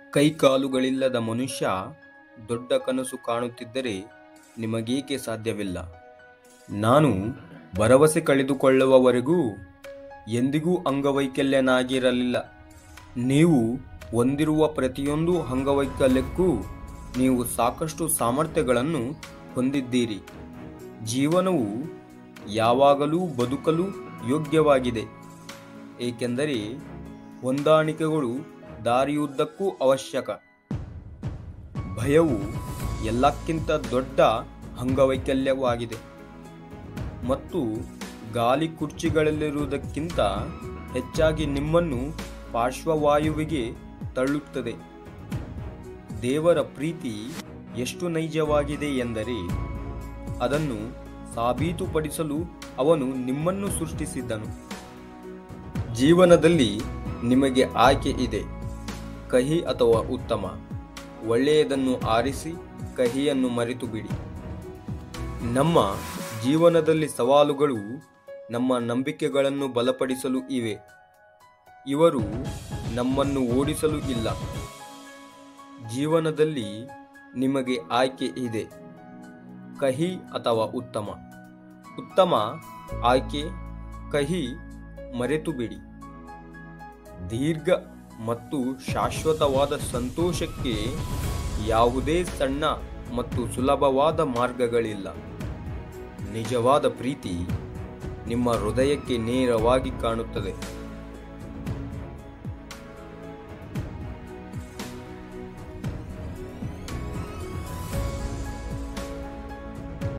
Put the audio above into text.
ಕೈಕಾಲುಗಳಿಲ್ಲದ ಮನುಷ್ಯ ದೊಡ್ಡ ಕನಸು ಕಾಣುತ್ತಿದ್ದರೆ ನಿಮಗೇಕೆ ಸಾಧ್ಯವಿಲ್ಲ ನಾನು ಭರವಸೆ ಕಳೆದುಕೊಳ್ಳುವವರೆಗೂ ಎಂದಿಗೂ ಅಂಗವೈಕಲ್ಯನಾಗಿರಲಿಲ್ಲ ನೀವು ಹೊಂದಿರುವ ಪ್ರತಿಯೊಂದು ಅಂಗವೈಕಲ್ಯಕ್ಕೂ ನೀವು ಸಾಕಷ್ಟು ಸಾಮರ್ಥ್ಯಗಳನ್ನು ಹೊಂದಿದ್ದೀರಿ ಜೀವನವು ಯಾವಾಗಲೂ ಬದುಕಲು ಯೋಗ್ಯವಾಗಿದೆ ಏಕೆಂದರೆ ಹೊಂದಾಣಿಕೆಗಳು ದಾರಿಯುದ್ದಕ್ಕೂ ಅವಶ್ಯಕ ಭಯವು ಎಲ್ಲಕ್ಕಿಂತ ದೊಡ್ಡ ಅಂಗವೈಕಲ್ಯವಾಗಿದೆ ಮತ್ತು ಗಾಲಿ ಕುರ್ಚಿಗಳಲ್ಲಿರುವುದಕ್ಕಿಂತ ಹೆಚ್ಚಾಗಿ ನಿಮ್ಮನ್ನು ಪಾರ್ಶ್ವವಾಯುವಿಗೆ ತಳ್ಳುತ್ತದೆ ದೇವರ ಪ್ರೀತಿ ಎಷ್ಟು ನೈಜವಾಗಿದೆ ಎಂದರೆ ಅದನ್ನು ಸಾಬೀತುಪಡಿಸಲು ಅವನು ನಿಮ್ಮನ್ನು ಸೃಷ್ಟಿಸಿದ್ದನು ಜೀವನದಲ್ಲಿ ನಿಮಗೆ ಆಯ್ಕೆ ಇದೆ ಕಹಿ ಅಥವಾ ಉತ್ತಮ ಒಳ್ಳೆಯದನ್ನು ಆರಿಸಿ ಕಹಿಯನ್ನು ಮರೆತು ಬಿಡಿ ನಮ್ಮ ಜೀವನದಲ್ಲಿ ಸವಾಲುಗಳು ನಮ್ಮ ನಂಬಿಕೆಗಳನ್ನು ಬಲಪಡಿಸಲು ಇವೆ ಇವರು ನಮ್ಮನ್ನು ಓಡಿಸಲು ಇಲ್ಲ ಜೀವನದಲ್ಲಿ ನಿಮಗೆ ಆಯ್ಕೆ ಇದೆ ಕಹಿ ಅಥವಾ ಉತ್ತಮ ಉತ್ತಮ ಆಯ್ಕೆ ಕಹಿ ಮರೆತು ಬಿಡಿ ದೀರ್ಘ ಮತ್ತು ಶಾಶ್ವತವಾದ ಸಂತೋಷಕ್ಕೆ ಯಾವುದೇ ಸಣ್ಣ ಮತ್ತು ಸುಲಭವಾದ ಮಾರ್ಗಗಳಿಲ್ಲ ನಿಜವಾದ ಪ್ರೀತಿ ನಿಮ್ಮ ಹೃದಯಕ್ಕೆ ನೇರವಾಗಿ ಕಾಣುತ್ತದೆ